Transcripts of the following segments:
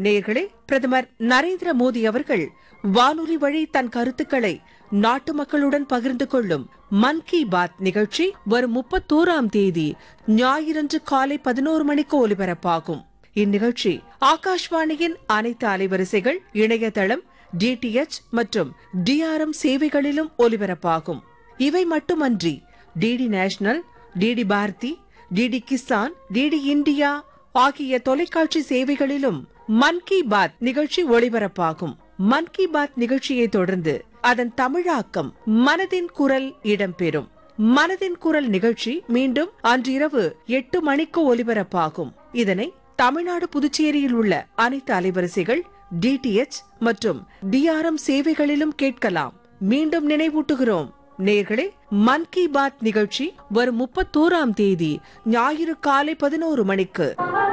நேர்களே பிரதமர் நரேந்திர மோடி அவர்கள் வானொலி வழி தன் கருத்துக்களை நாட்டு மக்களுடன் பகிர்ந்து கொள்ளும் மன் கி பாத் நிகழ்ச்சி வரும் முப்பத்தோராம் தேதி ஞாயிறன்று காலை பதினோரு மணிக்கு ஒலிபரப்பாகும் இந்நிகழ்ச்சி ஆகாஷ்வாணியின் அனைத்து அலைவரிசைகள் இணையதளம் டிடிஎச் மற்றும் டிஆர்எம் சேவைகளிலும் ஒலிபரப்பாகும் இவை மட்டுமன்றி DD national DD Bharati DD Kisan DD India ஆகிய தொலைக்காட்சி சேவைகளிலும் மன் கி பாத் நிகழ்ச்சி ஒளிபரப்பாகும் மன் கி பாத் நிகழ்ச்சியை தொடர்ந்து அதன் தமிழாக்கம் மனதின் குரல் இடம்பெறும் மனதின் குரல் நிகழ்ச்சி மீண்டும் அன்றிரவு எட்டு மணிக்கு ஒலிபரப்பாகும் இதனை தமிழ்நாடு புதுச்சேரியில் உள்ள அனைத்து அலைவரிசைகள் டிடிஎச் மற்றும் டிஆர்எம் சேவைகளிலும் கேட்கலாம் மீண்டும் நினைவூட்டுகிறோம் நேர்களே மன் கி பாத் நிகழ்ச்சி வரும் முப்பத்தோராம் தேதி ஞாயிறு காலை பதினோரு மணிக்கு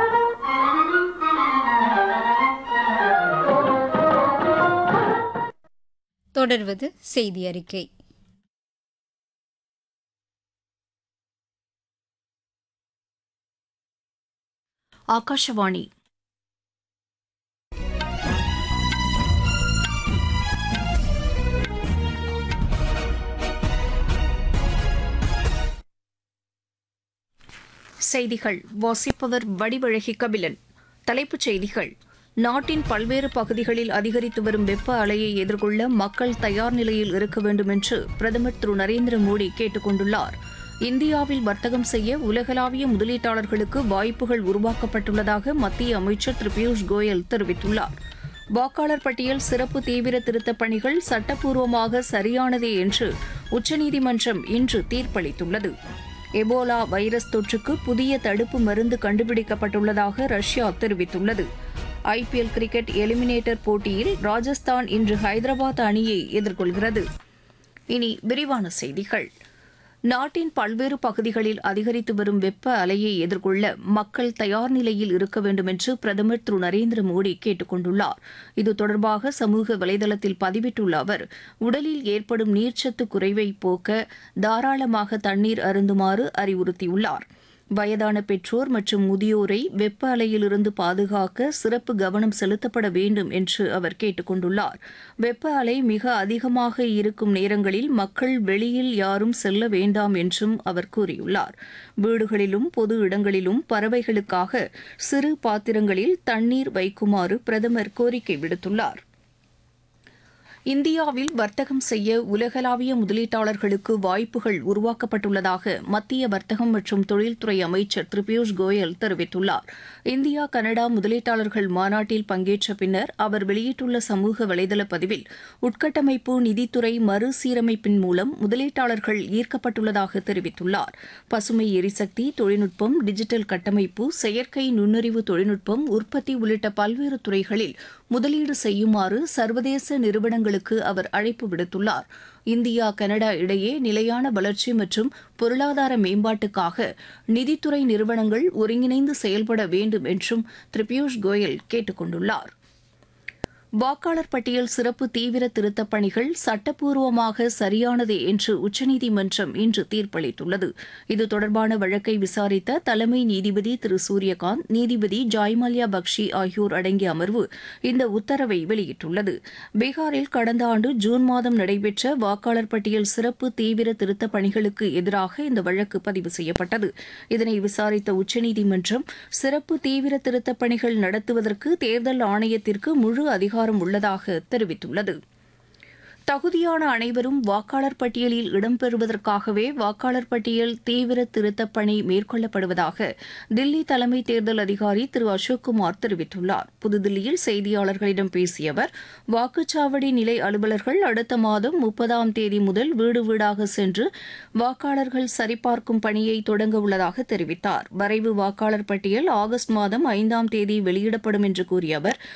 தொடர்வது செய்தி அறிக்கை ஆகாஷவாணி செய்திகள் வாசிப்பவர் வடிவழகி கபிலன் தலைப்புச் செய்திகள் நாட்டின் பல்வேறு பகுதிகளில் அதிகரித்து வரும் வெப்ப அலையை எதிர்கொள்ள மக்கள் தயார் நிலையில் இருக்க வேண்டும் என்று பிரதமர் திரு நரேந்திர மோடி கேட்டுக் கொண்டுள்ளார் இந்தியாவில் வர்த்தகம் செய்ய உலகளாவிய முதலீட்டாளர்களுக்கு வாய்ப்புகள் உருவாக்கப்பட்டுள்ளதாக மத்திய அமைச்சர் திரு பியூஷ் கோயல் தெரிவித்துள்ளார் வாக்காளர் பட்டியல் சிறப்பு தீவிர திருத்தப் பணிகள் சட்டப்பூர்வமாக சரியானதே என்று உச்சநீதிமன்றம் இன்று தீர்ப்பளித்துள்ளது எபோலா வைரஸ் தொற்றுக்கு புதிய தடுப்பு மருந்து கண்டுபிடிக்கப்பட்டுள்ளதாக ரஷ்யா தெரிவித்துள்ளது ஐபிஎல் கிரிக்கெட் எலிமினேட்டர் போட்டியில் ராஜஸ்தான் இன்று ஹைதராபாத் அணியை எதிர்கொள்கிறது இனி விரிவான செய்திகள் நாட்டின் பல்வேறு பகுதிகளில் அதிகரித்து வரும் வெப்ப அலையை எதிர்கொள்ள மக்கள் தயார் நிலையில் இருக்க வேண்டும் என்று பிரதமர் திரு நரேந்திர மோடி கேட்டுக் கொண்டுள்ளார் இது தொடர்பாக சமூக வலைதளத்தில் பதிவிட்டுள்ள அவர் உடலில் ஏற்படும் நீர்ச்சத்து குறைவை போக்க தாராளமாக தண்ணீர் அருந்துமாறு அறிவுறுத்தியுள்ளார் வயதான பெற்றோர் மற்றும் முதியோரை வெப்ப அலையிலிருந்து பாதுகாக்க சிறப்பு கவனம் செலுத்தப்பட வேண்டும் என்று அவர் கேட்டுக் கொண்டுள்ளார் வெப்ப அலை மிக அதிகமாக இருக்கும் நேரங்களில் மக்கள் வெளியில் யாரும் செல்ல வேண்டாம் என்றும் அவர் கூறியுள்ளார் வீடுகளிலும் பொது இடங்களிலும் பறவைகளுக்காக சிறு பாத்திரங்களில் தண்ணீர் வைக்குமாறு பிரதமர் கோரிக்கை விடுத்துள்ளார் இந்தியாவில் வர்த்தகம் செய்ய உலகளாவிய முதலீட்டாளர்களுக்கு வாய்ப்புகள் உருவாக்கப்பட்டுள்ளதாக மத்திய வர்த்தகம் மற்றும் தொழில்துறை அமைச்சர் திரு பியூஷ் கோயல் தெரிவித்துள்ளார் இந்தியா கனடா முதலீட்டாளர்கள் மாநாட்டில் பங்கேற்ற பின்னர் அவர் வெளியிட்டுள்ள சமூக வலைதள பதிவில் உட்கட்டமைப்பு நிதித்துறை மறுசீரமைப்பின் மூலம் முதலீட்டாளர்கள் ஈர்க்கப்பட்டுள்ளதாக தெரிவித்துள்ளார் பசுமை எரிசக்தி தொழில்நுட்பம் டிஜிட்டல் கட்டமைப்பு செயற்கை நுண்ணறிவு தொழில்நுட்பம் உற்பத்தி உள்ளிட்ட பல்வேறு துறைகளில் முதலீடு செய்யுமாறு சர்வதேச நிறுவனங்களுக்கு அவர் அழைப்பு விடுத்துள்ளார் இந்தியா கனடா இடையே நிலையான வளர்ச்சி மற்றும் பொருளாதார மேம்பாட்டுக்காக நிதித்துறை நிறுவனங்கள் ஒருங்கிணைந்து செயல்பட வேண்டும் என்றும் திரு பியூஷ் கோயல் கேட்டுக் கொண்டுள்ளார் வாக்காளர் பட்டியல் சிறப்பு தீவிர திருத்தப் பணிகள் சட்டப்பூர்வமாக சரியானதே என்று உச்சநீதிமன்றம் இன்று தீர்ப்பளித்துள்ளது இது தொடர்பான வழக்கை விசாரித்த தலைமை நீதிபதி திரு சூரியகாந்த் நீதிபதி ஜாய்மல்யா பக்ஷி ஆகியோர் அடங்கிய அமர்வு இந்த உத்தரவை வெளியிட்டுள்ளது பீகாரில் கடந்த ஆண்டு ஜூன் மாதம் நடைபெற்ற வாக்காளர் பட்டியல் சிறப்பு தீவிர திருத்தப் பணிகளுக்கு எதிராக இந்த வழக்கு பதிவு செய்யப்பட்டது இதனை விசாரித்த உச்சநீதிமன்றம் சிறப்பு தீவிர திருத்தப் பணிகள் நடத்துவதற்கு தேர்தல் ஆணையத்திற்கு முழு அதிகாரம் அதிகாரம் உள்ளதாக தெரிவித்துள்ளது தகுதியான அனைவரும் வாக்காளர் பட்டியலில் இடம்பெறுவதற்காகவே வாக்காளர் பட்டியல் தீவிர திருத்தப் பணி மேற்கொள்ளப்படுவதாக தில்லி தலைமை தேர்தல் அதிகாரி திரு அசோக்குமார் தெரிவித்துள்ளார் புதுதில்லியில் செய்தியாளர்களிடம் பேசிய அவர் வாக்குச்சாவடி நிலை அலுவலர்கள் அடுத்த மாதம் முப்பதாம் தேதி முதல் வீடு வீடாக சென்று வாக்காளர்கள் சரிபார்க்கும் பணியை தொடங்க உள்ளதாக தெரிவித்தார் வரைவு வாக்காளர் பட்டியல் ஆகஸ்ட் மாதம் ஐந்தாம் தேதி வெளியிடப்படும் என்று கூறிய அவர்